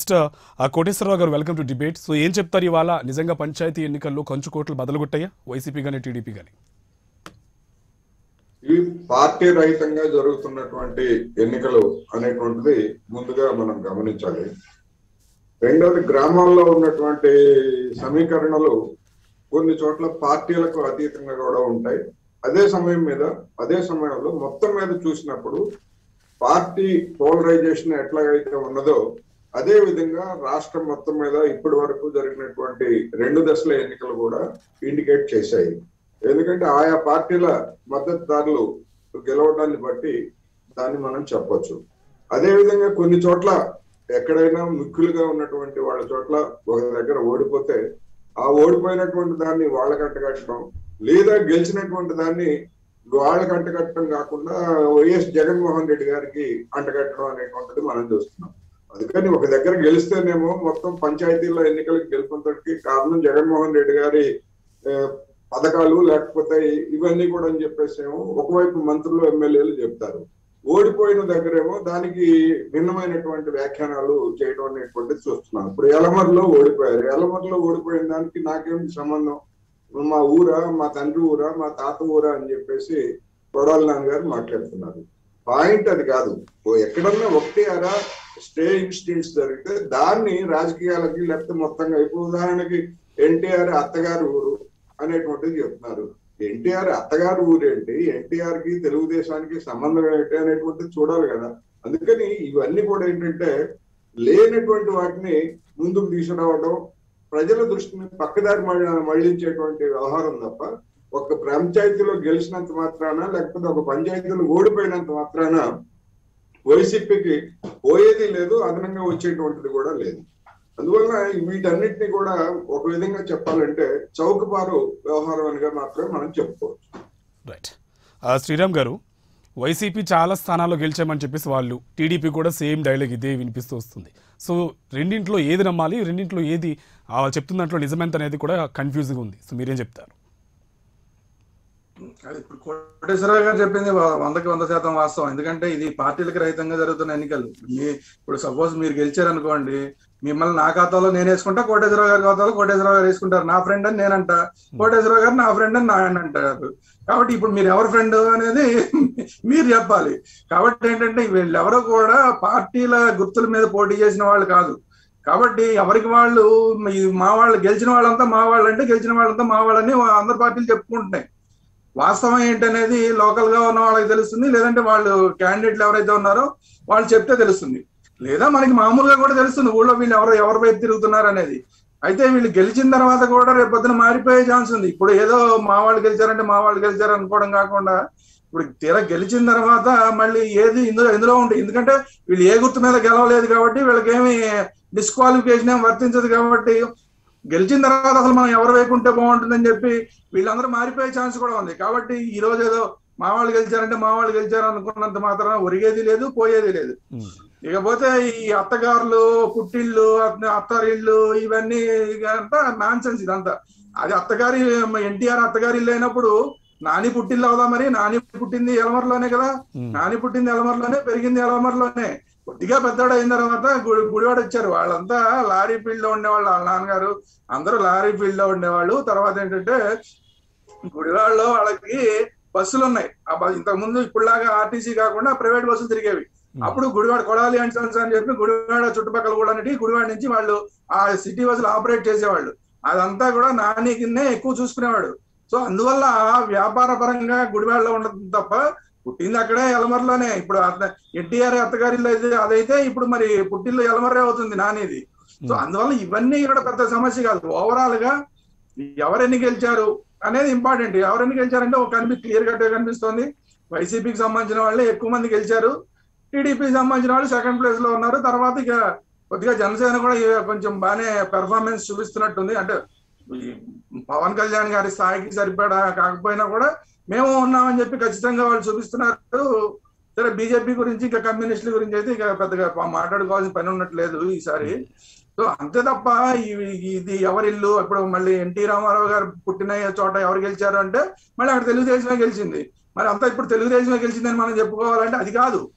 First Koteswararao గారు welcome to debate so ఏం చెప్తారు ఇవాళ నిజంగా పంచాయతీ ఎన్నికల్లో కంచు కోట్లు బదలుగొట్టాయా వైసీపీ కానీ టీడీపీ కానీ ఇవి పార్టీ రహితంగా జరుగుతున్నటువంటి ఎన్నికలు అనేటువంటిది ముందుగా మనం గమనించాలి రెండవది గ్రామాల్లో ఉన్నటువంటి సమీకరణలు కొన్ని చోట్ల పార్టీలకు అతీతంగా కూడా ఉంటాయి అదే సమయం మీద అదే సమయంలో మొత్తం మీద చూసినప్పుడు పార్టీ పోలరైజేషన్ ఎట్లాగైతే ఉన్నదో అదే విధంగా రాష్ట్రం మొత్తం మీద ఇప్పటి వరకు జరిగినటువంటి రెండు దశల ఎన్నికలు కూడా ఇండికేట్ చేశాయి ఎందుకంటే ఆయా పార్టీల మద్దతుదారులు గెలవడాన్ని బట్టి దాన్ని మనం చెప్పొచ్చు అదే విధంగా కొన్ని చోట్ల ఎక్కడైనా ముఖ్యులుగా ఉన్నటువంటి వాళ్ళ చోట్ల ఒక దగ్గర ఓడిపోతే ఆ ఓడిపోయినటువంటి దాన్ని వాళ్ళకి అంటగట్టడం లేదా గెలిచినటువంటి దాన్ని వాళ్ళకి అంటగట్టడం కాకుండా వైఎస్ జగన్మోహన్ రెడ్డి గారికి అంటగట్టడం అనేటువంటిది మనం చూస్తున్నాం అందుకని ఒక దగ్గర గెలిస్తేనేమో మొత్తం పంచాయతీల్లో ఎన్నికలకు గెలుపొందడానికి కారణం జగన్మోహన్ రెడ్డి గారి ఆ, పథకాలు లేకపోతే ఇవన్నీ కూడా అని చెప్పేసి ఏమో ఒకవైపు మంత్రులు ఎమ్మెల్యేలు చెప్తారు ఓడిపోయిన దగ్గరేమో దానికి భిన్నమైనటువంటి వ్యాఖ్యానాలు చేయడం అనేటువంటిది చూస్తున్నాం ఇప్పుడు ఎలమర్లో ఓడిపోయారు ఎలమర్లో ఓడిపోయిన దానికి నాకేమిటి సంబంధం మా ఊరా మా తండ్రి ఊరా మా తాత ఊరా అని చెప్పేసి కొడాలి నాన్నగారు మాట్లాడుతున్నారు పాయింట్ అది కాదు ఓ ఎక్కడన్నా ఒకటి అరా స్టే ఇన్సిడెంట్స్ జరిగితే దాన్ని రాజకీయాలకి లేకపోతే మొత్తంగా ఇప్పుడు ఉదాహరణకి ఎన్టీఆర్ అత్తగారు ఊరు అనేటువంటిది చెప్తున్నారు ఎన్టీఆర్ అత్తగారు ఊరేంటి ఎన్టీఆర్ కి తెలుగుదేశానికి సంబంధం ఏంటి అనేటువంటిది చూడాలి కదా అందుకని ఇవన్నీ కూడా ఏంటంటే లేనటువంటి వాటిని ముందుకు తీసుకురావడం ప్రజల దృష్టిని పక్కదారి మళ్ళ- మళ్లించేటువంటి వ్యవహారం తప్ప ఒక పంచాయతీలో గెలిచినంత మాత్రాన లేకపోతే ఒక పంచాయతీలో ఓడిపోయినంత మాత్రాన వైసీపీకి పోయేది లేదు అదనంగా వచ్చేటువంటిది కూడా లేదు అందువల్ల వీటన్నిటిని కూడా ఒక విధంగా చెప్పాలంటే చౌకబారు వ్యవహారం అనిగా మాత్రమే మనం చెప్పుకోవచ్చు రైట్ శ్రీరామ్ గారు వైసీపీ చాలా స్థానాల్లో గెలిచామని చెప్పేసి వాళ్ళు టీడీపీ కూడా సేమ్ డైలాగ్ ఇదే వినిపిస్తూ వస్తుంది సో రెండింట్లో ఏది నమ్మాలి రెండింట్లో ఏది ఆ చెప్తున్న దాంట్లో నిజమెంత అనేది కూడా కన్ఫ్యూజింగ్ ఉంది సో మీరేం చెప్తారు అది ఇప్పుడు కోటేశ్వరరావు గారు చెప్పింది వ- వందకి వంద శాతం వాస్తవం ఎందుకంటే ఇది పార్టీలకు రహితంగా జరుగుతున్న ఎన్నికలు మీ ఇప్పుడు సపోజ్ మీరు గెలిచారనుకోండి మిమ్మల్ని నా ఖాతాలో నేను వేసుకుంటా కోటేశ్వరరావు గారి ఖాతాలో కోటేశ్వరరావు గారు వేసుకుంటారు నా ఫ్రెండ్ అని నేనంట కోటేశ్వరరావు గారు నా ఫ్రెండ్ అని ఆయన అంటారు కాబట్టి ఇప్పుడు మీరు ఎవరి ఫ్రెండ్ అనేది మీరు చెప్పాలి కాబట్టి ఏంటంటే వీళ్ళెవరూ కూడా పార్టీల గుర్తుల మీద పోటీ చేసిన వాళ్ళు కాదు కాబట్టి ఎవరికి వాళ్ళు ఈ మా వాళ్ళు గెలిచిన వాళ్ళంతా మా వాళ్ళు అంటే గెలిచిన వాళ్ళంతా మా వాళ్ళని అందరు పార్టీలు చెప్పుకుంటున్నాయి వాస్తవం ఏంటనేది లోకల్ గా ఉన్న వాళ్ళకి తెలుస్తుంది లేదంటే వాళ్ళు క్యాండిడేట్లు ఎవరైతే ఉన్నారో వాళ్ళు చెప్తే తెలుస్తుంది లేదా మనకి మామూలుగా కూడా తెలుస్తుంది ఊళ్ళో వీళ్ళు ఎవరు ఎవరి వైపు తిరుగుతున్నారు అనేది అయితే వీళ్ళు గెలిచిన తర్వాత కూడా రేపు పొద్దున మారిపోయే ఛాన్స్ ఉంది ఇప్పుడు ఏదో మా వాళ్ళు గెలిచారంటే మా వాళ్ళు గెలిచారు అనుకోవడం కాకుండా ఇప్పుడు తీరా గెలిచిన తర్వాత మళ్ళీ ఏది ఇందులో ఇందులో ఉంటుంది ఎందుకంటే వీళ్ళు ఏ గుర్తు మీద గెలవలేదు కాబట్టి వీళ్ళకి ఏమి డిస్క్వాలిఫికేషన్ ఏం వర్తించదు కాబట్టి గెలిచిన తర్వాత అసలు మనం ఎవరు వైపు ఉంటే బాగుంటుందని చెప్పి వీళ్ళందరూ మారిపోయే ఛాన్స్ కూడా ఉంది కాబట్టి ఈ రోజు ఏదో మా వాళ్ళు గెలిచారంటే మా వాళ్ళు గెలిచారు అనుకున్నంత మాత్రం ఒరిగేది లేదు పోయేది లేదు ఉమ్. ఇకపోతే ఈ అత్తగారులు పుట్టిళ్ళు అత్త- అత్తారిళ్ళు ఇవన్నీ అంతా నాన్ సెన్స్ ఇదంతా అది అత్తగారి ఎన్టీఆర్ అత్తగారి ఇల్లు అయినప్పుడు నాని పుట్టిల్లు అవుదా మరి నాని పుట్టింది ఎలమర్లోనే కదా ఉమ్. నాని పుట్టింది ఎలమర్లోనే పెరిగింది ఎలమర్లోనే కొద్దిగా పెద్దోడు అయిన తర్వాత గుడి గుడివాడ వచ్చారు వాళ్ళంతా లారీ ఫీల్డ్ లో ఉండేవాళ్ళు వాళ్ళ నాన్నగారు అందరూ లారీ ఫీల్డ్ లో ఉండేవాళ్ళు తర్వాత ఏంటంటే గుడివాడలో వాళ్ళకి బస్సులు ఉన్నాయి ఆ బస్ ఇంతకు ముందు ఇప్పుడులాగా ఆర్టీసీ కాకుండా ప్రైవేట్ బస్సులు తిరిగేవి అప్పుడు గుడివాడ కొడాలి అండ్ సన్స్ అని చెప్పి గుడివాడ చుట్టుపక్కల కూడా గుడివాడ నుంచి వాళ్ళు ఆ సిటీ బస్సులు ఆపరేట్ చేసేవాళ్ళు అదంతా కూడా నాని కిందే ఎక్కువ చూసుకునేవాడు సో అందువల్ల వ్యాపార పరంగా గుడివాడలో ఉండదు తప్ప పుట్టింది అక్కడే ఎలమర్లోనే ఇప్పుడు ఎన్టీఆర్ అత్తగారిలో అయితే అదైతే ఇప్పుడు మరి పుట్టిల్లు ఎలమర్రే అవుతుంది నానిది సో అందువల్ల ఇవన్నీ కూడా పెద్ద సమస్య కాదు ఓవరాల్ గా ఎవరెన్ని గెలిచారు అనేది ఇంపార్టెంట్ ఎవరెన్ని గెలిచారంటే ఒక కనిపి క్లియర్ కట్ కనిపిస్తోంది వైసీపీకి సంబంధించిన వాళ్ళే ఎక్కువ మంది గెలిచారు టీడీపీకి సంబంధించిన వాళ్ళు సెకండ్ ప్లేస్ లో ఉన్నారు తర్వాత ఇక కొద్దిగా జనసేన కూడా ఇక కొంచెం బాగానే పెర్ఫార్మెన్స్ చూపిస్తున్నట్టుంది అంటే ఈ పవన్ కళ్యాణ్ గారి స్థాయికి సరిపడా కాకపోయినా కూడా మేము ఉన్నామని చెప్పి ఖచ్చితంగా వాళ్ళు చూపిస్తున్నారు సరే బీజేపీ గురించి ఇంకా కమ్యూనిస్టుల గురించి అయితే ఇక పెద్దగా మాట్లాడుకోవాల్సిన పని ఉన్నట్లేదు ఈసారి సో అంతే తప్ప ఇవి- ఇది ఎవరి ఇల్లు ఇప్పుడు మళ్ళీ ఎన్టీ రామారావు గారు పుట్టిన చోట ఎవరు గెలిచారు అంటే మళ్ళీ అక్కడ తెలుగుదేశమే గెలిచింది మరి అంతా ఇప్పుడు తెలుగుదేశమే గెలిచిందని మనం చెప్పుకోవాలంటే అది కాదు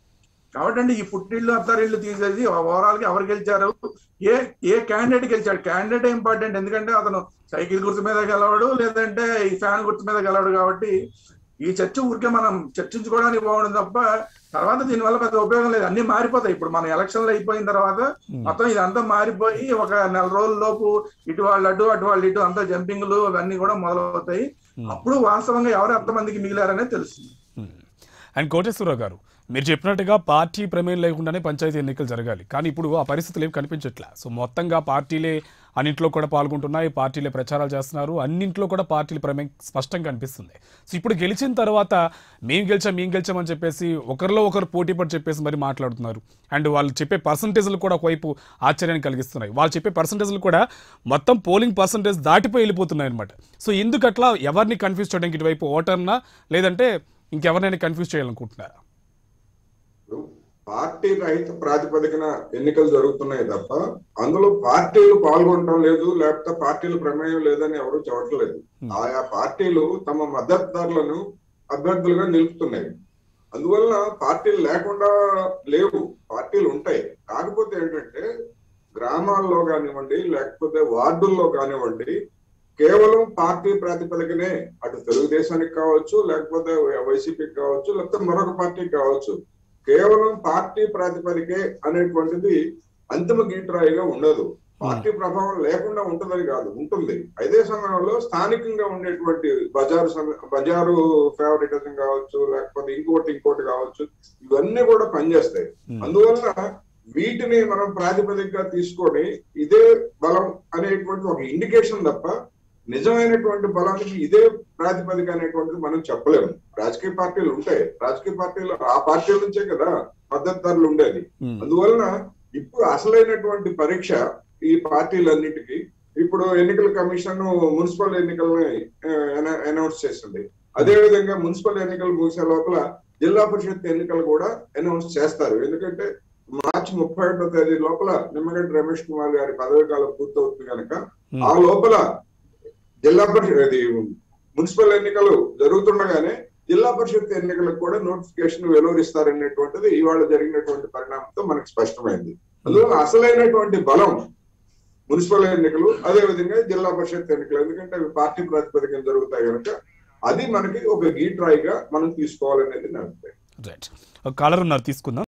కాబట్టి అండి ఈ పుట్టిళ్ళు అత్తారిళ్ళు తీసేసి ఓవరాల్ గా ఎవరు గెలిచారు ఏ ఏ క్యాండిడేట్ గెలిచాడు క్యాండిడేట్ ఇంపార్టెంట్ ఎందుకంటే అతను సైకిల్ గుర్తు మీద గెలవడు లేదంటే ఈ ఫ్యాన్ గుర్తు మీద గెలవడు కాబట్టి ఈ చర్చ ఊరికే మనం చర్చించుకోవడానికి బాగుంటుంది తప్ప తర్వాత దీనివల్ల పెద్ద ఉపయోగం లేదు అన్ని మారిపోతాయి ఇప్పుడు మన ఎలక్షన్లు అయిపోయిన తర్వాత మొత్తం ఇదంతా మారిపోయి ఒక నెల రోజుల లోపు ఇటు వాళ్ళు అటు అటు వాళ్ళు ఇటు అంతా జంపింగ్లు అవన్నీ కూడా మొదలవుతాయి అప్పుడు వాస్తవంగా ఎవరు ఎంతమందికి మిగిలారనేది తెలుస్తుంది అండ్ కోటేశ్వరరావు గారు మీరు చెప్పినట్టుగా పార్టీ ప్రమేయం లేకుండానే పంచాయతీ ఎన్నికలు జరగాలి కానీ ఇప్పుడు ఆ పరిస్థితులు ఏమి కనిపించట్లే సో మొత్తంగా పార్టీలే అన్నింట్లో కూడా పాల్గొంటున్నాయి పార్టీలే ప్రచారాలు చేస్తున్నారు అన్నింట్లో కూడా పార్టీల ప్రమేయం స్పష్టంగా కనిపిస్తుంది సో ఇప్పుడు గెలిచిన తర్వాత మేము గెలిచాం మేము గెలిచామని చెప్పేసి ఒకరిలో ఒకరు పోటీ పడి చెప్పేసి మరి మాట్లాడుతున్నారు అండ్ వాళ్ళు చెప్పే పర్సంటేజ్లు కూడా ఒకవైపు ఆశ్చర్యాన్ని కలిగిస్తున్నాయి వాళ్ళు చెప్పే పర్సంటేజ్లు కూడా మొత్తం పోలింగ్ పర్సంటేజ్ దాటిపోయి వెళ్ళిపోతున్నాయి అనమాట సో ఎందుకు అట్లా ఎవరిని కన్ఫ్యూజ్ చేయడానికి ఇటువైపు ఓటర్నా లేదంటే ఇంకెవరినైనా కన్ఫ్యూజ్ చేయాలనుకుంటున్నారా పార్టీ రహిత ప్రాతిపదికన ఎన్నికలు జరుగుతున్నాయి తప్ప అందులో పార్టీలు పాల్గొనడం లేదు లేకపోతే పార్టీల ప్రమేయం లేదని ఎవరు చెప్పట్లేదు ఆయా పార్టీలు తమ మద్దతుదారులను అభ్యర్థులుగా నిలుపుతున్నాయి అందువల్ల పార్టీలు లేకుండా లేవు పార్టీలు ఉంటాయి కాకపోతే ఏంటంటే గ్రామాల్లో కానివ్వండి లేకపోతే వార్డుల్లో కానివ్వండి కేవలం పార్టీ ప్రాతిపదికనే అటు తెలుగుదేశానికి కావచ్చు లేకపోతే వైసీపీకి కావచ్చు లేకపోతే మరొక పార్టీకి కావచ్చు కేవలం పార్టీ ప్రాతిపదికే అనేటువంటిది అంతిమ గీటరాయిగా ఉండదు పార్టీ ప్రభావం లేకుండా ఉంటుందని కాదు ఉంటుంది అదే సమయంలో స్థానికంగా ఉండేటువంటి బజారు సమ- బజారు ఫేవరెటిజం కావచ్చు లేకపోతే ఇంకోటి ఇంకోటి కావచ్చు ఇవన్నీ కూడా పనిచేస్తాయి అందువల్ల వీటిని మనం ప్రాతిపదికగా తీసుకొని ఇదే బలం అనేటువంటి ఒక ఇండికేషన్ తప్ప నిజమైనటువంటి బలానికి ఇదే ప్రాతిపదిక అనేటువంటిది మనం చెప్పలేము రాజకీయ పార్టీలు ఉంటాయి రాజకీయ పార్టీలు ఆ పార్టీల నుంచే కదా మద్దతుదారులు ఉండేది అందువలన ఇప్పుడు అసలైనటువంటి పరీక్ష ఈ పార్టీలన్నిటికీ ఇప్పుడు ఎన్నికల కమిషన్ మున్సిపల్ ఎన్నికల్ని అనౌన్స్ చేసింది అదే విధంగా మున్సిపల్ ఎన్నికలు ముగిసే లోపల జిల్లా పరిషత్ ఎన్నికలు కూడా అనౌన్స్ చేస్తారు ఎందుకంటే మార్చి ముప్పై ఒకటో తేదీ లోపల నిమ్మగడ్డ రమేష్ కుమార్ గారి పదవి కాలం పూర్తవుతుంది కనుక ఆ లోపల జిల్లా పరిషత్ అది మున్సిపల్ ఎన్నికలు జరుగుతుండగానే జిల్లా పరిషత్ ఎన్నికలకు కూడా నోటిఫికేషన్ వెలువరిస్తారనేటువంటిది ఇవాళ జరిగినటువంటి పరిణామంతో మనకు స్పష్టమైంది అందువల్ల అసలైనటువంటి బలం మున్సిపల్ ఎన్నికలు అదే విధంగా జిల్లా పరిషత్ ఎన్నికలు ఎందుకంటే అవి పార్టీ ప్రాతిపదికన జరుగుతాయి కనుక అది మనకి ఒక గీట్రాయిగా మనం తీసుకోవాలనేది నా అభిప్రాయం రైట్ కాలర్ ఉన్నారు తీసుకుందాం